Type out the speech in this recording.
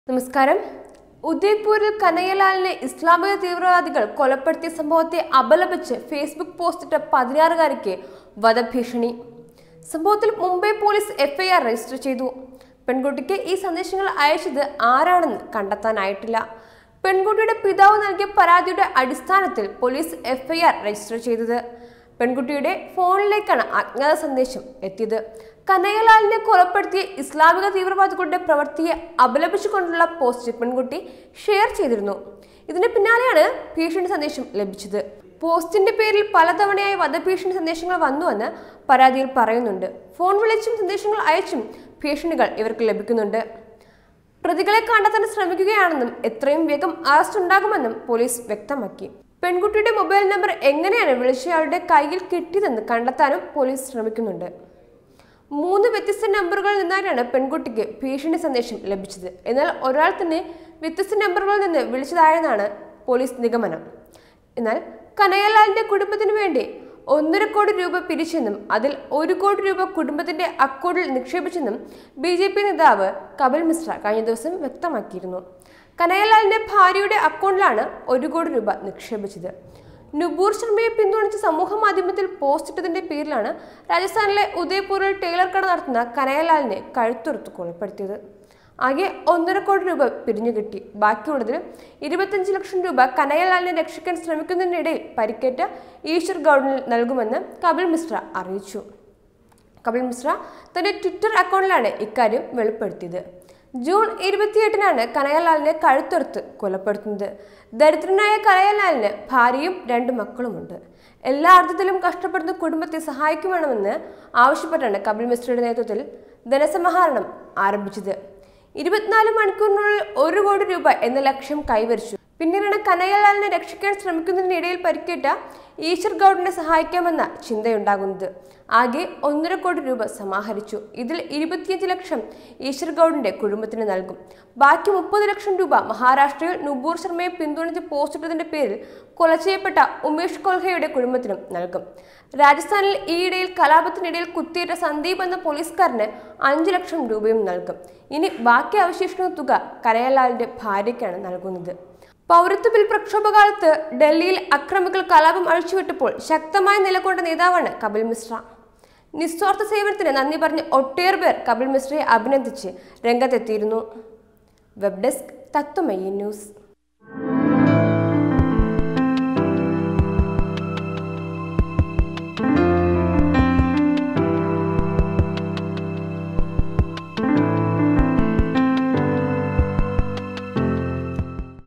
നമസ്കാരം ഉദയ്പൂരിൽ കനയ്യലാലിനെ ഇസ്ലാമിക തീവ്രവാദികൾ കൊലപ്പെടുത്തിയ സംഭവത്തെ അപലപിച്ച് ഫേസ്ബുക്ക് പോസ്റ്റിട്ട പതിനാറുകാരിക്ക് വധഭീഷണി സംഭവത്തിൽ മുംബൈ പോലീസ് എഫ്ഐആർ രജിസ്റ്റർ ചെയ്തു പെൺകുട്ടിക്ക് ഈ സന്ദേശങ്ങൾ അയച്ചത് ആരാണെന്ന് കണ്ടെത്താനായിട്ടില്ല പെൺകുട്ടിയുടെ പിതാവ് നൽകിയ പരാതിയുടെ അടിസ്ഥാനത്തിൽ പോലീസ് എഫ്ഐആർ രജിസ്റ്റർ ചെയ്തത് പെൺകുട്ടിയുടെ ഫോണിലേക്കാണ് അജ്ഞാത സന്ദേശം എത്തിയത് കനയ്യലാലിനെ കൊലപ്പെടുത്തിയ ഇസ്ലാമിക തീവ്രവാദികളുടെ പ്രവൃത്തിയെ അപലപിച്ചുകൊണ്ടുള്ള പോസ്റ്റ് പെൺകുട്ടി ഷെയർ ചെയ്തിരുന്നു ഇതിന് പിന്നാലെയാണ് ഭീഷണി സന്ദേശം ലഭിച്ചത് പോസ്റ്റിന്റെ പേരിൽ പലതവണയായി വധഭീഷണി സന്ദേശങ്ങൾ വന്നുവെന്ന് പരാതിയിൽ പറയുന്നുണ്ട് ഫോൺ വിളിച്ചും സന്ദേശങ്ങൾ അയച്ചും ഭീഷണികൾ ഇവർക്ക് ലഭിക്കുന്നുണ്ട് പ്രതികളെ കണ്ടെത്താൻ ശ്രമിക്കുകയാണെന്നും എത്രയും വേഗം അറസ്റ്റ് ഉണ്ടാകുമെന്നും പോലീസ് വ്യക്തമാക്കി പെൺകുട്ടിയുടെ മൊബൈൽ നമ്പർ എങ്ങനെയാണ് വിളിച്ചയാളുടെ കയ്യിൽ കിട്ടിയതെന്ന് കണ്ടെത്താനും പോലീസ് ശ്രമിക്കുന്നുണ്ട് മൂന്ന് വ്യത്യസ്ത നമ്പറുകളിൽ നിന്നായാണ് പെൺകുട്ടിക്ക് ഭീഷണി സന്ദേശം ലഭിച്ചത് എന്നാൽ ഒരാൾ തന്നെ വ്യത്യസ്ത നമ്പറുകളിൽ നിന്ന് വിളിച്ചതായെന്നാണ് പോലീസ് നിഗമനം എന്നാൽ കനയ്യലാലിന്റെ കുടുംബത്തിന് വേണ്ടി ഒന്നര കോടി രൂപ പിരിച്ചെന്നും അതിൽ ഒരു കോടി രൂപ കുടുംബത്തിന്റെ അക്കൗണ്ടിൽ നിക്ഷേപിച്ചെന്നും ബി ജെ പി നേതാവ് കപിൽ മിശ്ര കഴിഞ്ഞ ദിവസം വ്യക്തമാക്കിയിരുന്നു കനയ്യലാലിന്റെ ഭാര്യയുടെ അക്കൗണ്ടിലാണ് ഒരു കോടി രൂപ നിക്ഷേപിച്ചത് നുപൂർ ശർമ്മയെ പിന്തുണച്ച് സമൂഹ മാധ്യമത്തിൽ പോസ്റ്റ് ഇട്ടതിന്റെ പേരിലാണ് രാജസ്ഥാനിലെ ഉദയ്പൂരിൽ ടൈലർ കട നടത്തുന്ന കനയ്യലാലിനെ കഴുത്തുറുത്ത് കൊലപ്പെടുത്തിയത് ആകെ ഒന്നര കോടി രൂപ പിരിഞ്ഞു കിട്ടി ബാക്കിയുള്ളതിൽ ഇരുപത്തഞ്ച് ലക്ഷം രൂപ കനയ്യലാലിനെ രക്ഷിക്കാൻ ശ്രമിക്കുന്നതിനിടയിൽ പരിക്കേറ്റ ഈശ്വർ ഗൗഡിന് നൽകുമെന്ന് കപിൽ മിശ്ര അറിയിച്ചു കപിൽ മിശ്ര തന്റെ ട്വിറ്റർ അക്കൗണ്ടിലാണ് ഇക്കാര്യം വെളിപ്പെടുത്തിയത് ജൂൺ ഇരുപത്തിയെട്ടിനാണ് കനയ്യലാലിനെ കഴുത്തെടുത്ത് കൊലപ്പെടുത്തുന്നത് ദരിദ്രനായ കനയ്യലാലിന് ഭാര്യയും രണ്ട് മക്കളുമുണ്ട് എല്ലാ അർത്ഥത്തിലും കഷ്ടപ്പെടുന്ന കുടുംബത്തെ സഹായിക്കുമെണമെന്ന് ആവശ്യപ്പെട്ടാണ് കപിൽ മിശ്രയുടെ നേതൃത്വത്തിൽ ധനസമാഹരണം ആരംഭിച്ചത് ഇരുപത്തിനാല് മണിക്കൂറിനുള്ളിൽ ഒരു കോടി രൂപ എന്ന ലക്ഷ്യം കൈവരിച്ചു പിന്നീടാണ് കനയ്യലാലിനെ രക്ഷിക്കാൻ ശ്രമിക്കുന്നതിനിടയിൽ പരിക്കേറ്റ ഈശ്വർ ഗൗഡിനെ സഹായിക്കാമെന്ന ചിന്തയുണ്ടാകുന്നത് ആകെ ഒന്നര കോടി രൂപ സമാഹരിച്ചു ഇതിൽ ഇരുപത്തിയഞ്ച് ലക്ഷം ഈശ്വർ ഗൗഡിന്റെ കുടുംബത്തിന് നൽകും ബാക്കി മുപ്പത് ലക്ഷം രൂപ മഹാരാഷ്ട്രയിൽ നുപൂർ ശർമ്മയെ പിന്തുണച്ച് പോസ്റ്റിട്ടതിന്റെ പേരിൽ കൊല ചെയ്യപ്പെട്ട ഉമേഷ് കൊൽഹയുടെ കുടുംബത്തിനും നൽകും രാജസ്ഥാനിൽ ഈയിടയിൽ കലാപത്തിനിടയിൽ കുത്തിയേറ്റ സന്ദീപ് എന്ന പോലീസുകാരന് അഞ്ചു ലക്ഷം രൂപയും നൽകും ഇനി ബാക്കി അവശേഷിക്കുന്ന തുക കനയ്യലാലിന്റെ ഭാര്യയ്ക്കാണ് നൽകുന്നത് പൗരത്വ ബിൽ പ്രക്ഷോഭകാലത്ത് ഡൽഹിയിൽ അക്രമികൾ കലാപം അഴിച്ചുവിട്ടപ്പോൾ ശക്തമായി നിലകൊണ്ട നേതാവാണ് കപിൽ മിശ്ര നിസ്വാർത്ഥ സേവനത്തിന് നന്ദി പറഞ്ഞ് ഒട്ടേറെ പേർ കപിൽ മിശ്രയെ അഭിനന്ദിച്ച് രംഗത്തെത്തിയിരുന്നു വെബ് ഡെസ്ക് തത്വമയി ന്യൂസ്